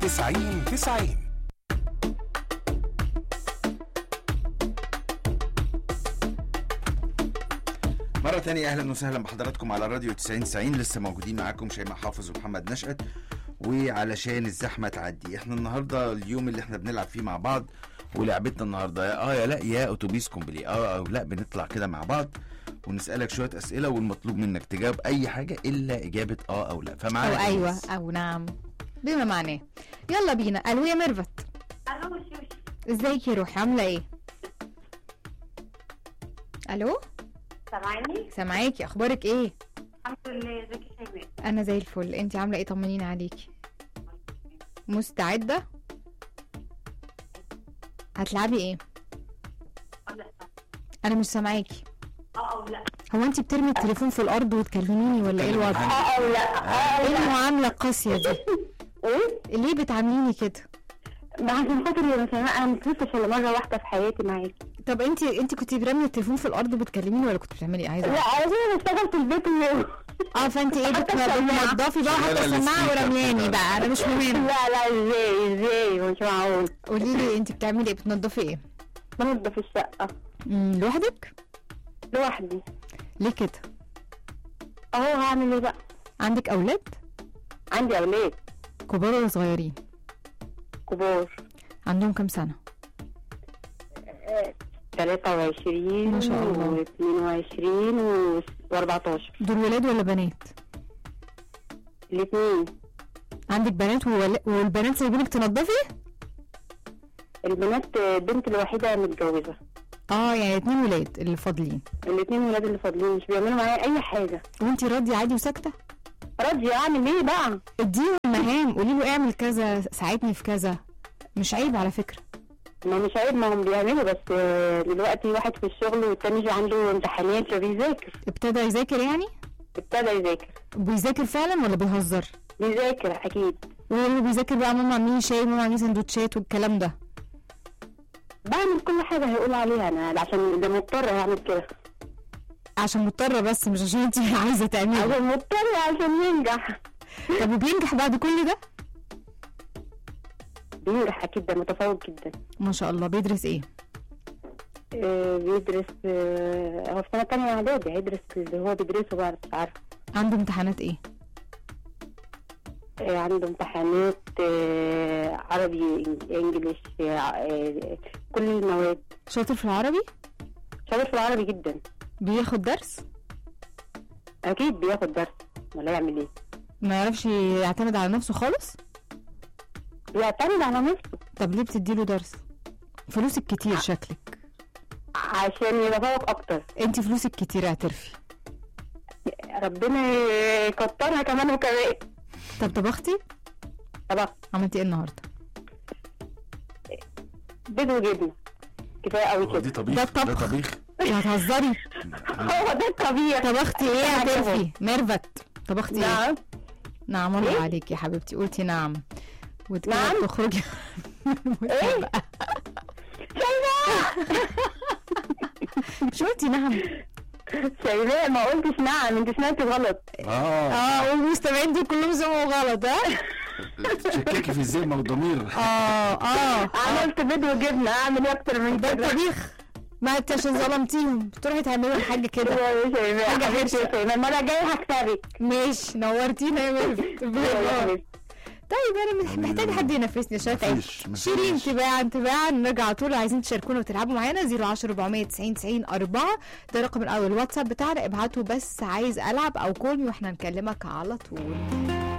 90 90 مرة تانية أهلا وسهلا بحضراتكم على راديو 90 90 لسه موجودين معاكم شيماء حافظ ومحمد نشأت وعلشان الزحمة تعدي احنا النهاردة اليوم اللي احنا بنلعب فيه مع بعض ولعبتنا النهاردة يا اه يا لا يا اتوبيس كومبلي اه او لا بنطلع كده مع بعض ونسألك شوية أسئلة والمطلوب منك تجاوب أي حاجة إلا إجابة اه أو لا أو فمعانا أيوة إنس. أو نعم بما معناه يلا بينا ألو يا ميرفت الو شوش ازيك يا روحي عاملة ايه؟ ألو سامعاني سامعاكي أخبارك ايه؟ الحمد لله ازيك يا شيماء أنا زي الفل انتي عاملة ايه طمنيني عليكي مستعدة؟ هتلعبي ايه؟ اه لا أنا مش سامعاكي اه او لا هو انتي بترمي التليفون في الأرض وتكلميني ولا ايه الوضع؟ اه او لا اه ايه المعاملة القاسية دي؟ ايه ليه بتعامليني كده؟ ده عشان خاطر يا شيماء انا متلفتش الا مره واحده في حياتي معاكي طب انتي انتي كنتي برمي التليفون في الأرض وبتكلميني ولا كنت بتعملي ايه عايزة لا أعرف. عايزين نشتغل في البيت و... اه فانت ايه بت- حتى السماعة. بتنضفي بقى حتى شغالة السماعه السبيكر ورمياني كده. بقى انا مش مهم لا لا ازاي ازاي مش معقول قولي لي انت بتعملي ايه بتنضفي ايه بنضف الشقه مم، لوحدك لوحدي ليه كده اهو هعمل ايه بقى عندك اولاد عندي اولاد كبار ولا صغيرين كبار عندهم كام سنه 23 ما شاء الله. و22 و14 دول ولاد ولا بنات الاثنين عندك بنات وول... والبنات سايبينك تنضفي البنات البنت الوحيده متجوزه اه يعني اتنين ولاد اللي فاضلين الاثنين ولاد اللي فاضلين مش بيعملوا معايا اي حاجه وانت راضيه عادي وساكته راضيه اعمل ايه بقى اديهم مهام قولي له اعمل كذا ساعدني في كذا مش عيب على فكره ما مش عيب ما هم بيعملوا بس آه، دلوقتي واحد في الشغل والتاني عنده امتحانات فبيذاكر ابتدى يذاكر يعني ابتدى يذاكر بيذاكر فعلا ولا بيهزر بيذاكر اكيد وهو بيذاكر بقى ماما عاملين شاي ماما عاملين سندوتشات والكلام ده بعمل كل حاجه هيقول عليها انا عشان ده مضطر هعمل كده عشان مضطرة بس مش عشان انت عايزة تعملي عشان مضطر عشان ينجح طب وبينجح بعد كل ده بينجح اكيد ده متفوق جدا ما شاء الله بيدرس ايه آه، بيدرس آه، هو في سنه تانية اعدادي هيدرس اللي هو بيدرسه بقى مش عارفه عنده امتحانات ايه آه، عنده امتحانات آه، عربي إنج- انجليش آه، آه، كل المواد شاطر في العربي شاطر في العربي جدا بياخد درس اكيد بياخد درس ولا يعمل ايه ما يعرفش يعتمد على نفسه خالص بيعتمد على نفسه طب ليه بتديله درس فلوسك كتير شكلك عشان يتفوق اكتر انت فلوسك كتير اعترفي ربنا يكترها كمان وكمان طب طبختي طبعا عملتي ايه النهارده بيض وجبنه كفايه قوي هو كده دي طبيخ ده الطبخ. ده طبيخ هتهزري هو ده الطبيعي طبختي ايه اعترفي ميرفت طبختي ايه نعم نعم الله عليك يا حبيبتي قلتي نعم وكده نعم؟ تخرجي ايه مش قلتي نعم شيماء ما قلتش نعم انت سمعتي غلط اه اه والمستمعين دول كلهم سمعوا غلط ها تشككي في الذمة والضمير اه اه عملت بيض وجبنه اعمل ايه اكتر من ده كده الطبيخ ما انت عشان ظلمتيهم تروحي تعملي الحاج كده يا شيماء حاجة حبيبتي يا حرشة. شيماء المره الجايه هكسبك ماشي نورتينا يا ميرفت يلا يا الله. حبيبتي. طيب انا مح- محتاجه حد ينافسني عشان اتعب مفيش- مفيش. شيلين تباعا تباعا نرجع على طول عايزين تشاركونا وتلعبوا معانا 010 490 90 4 ده رقم الاول الواتساب بتاعنا ابعتوا بس عايز العب او كول مي واحنا نكلمك على طول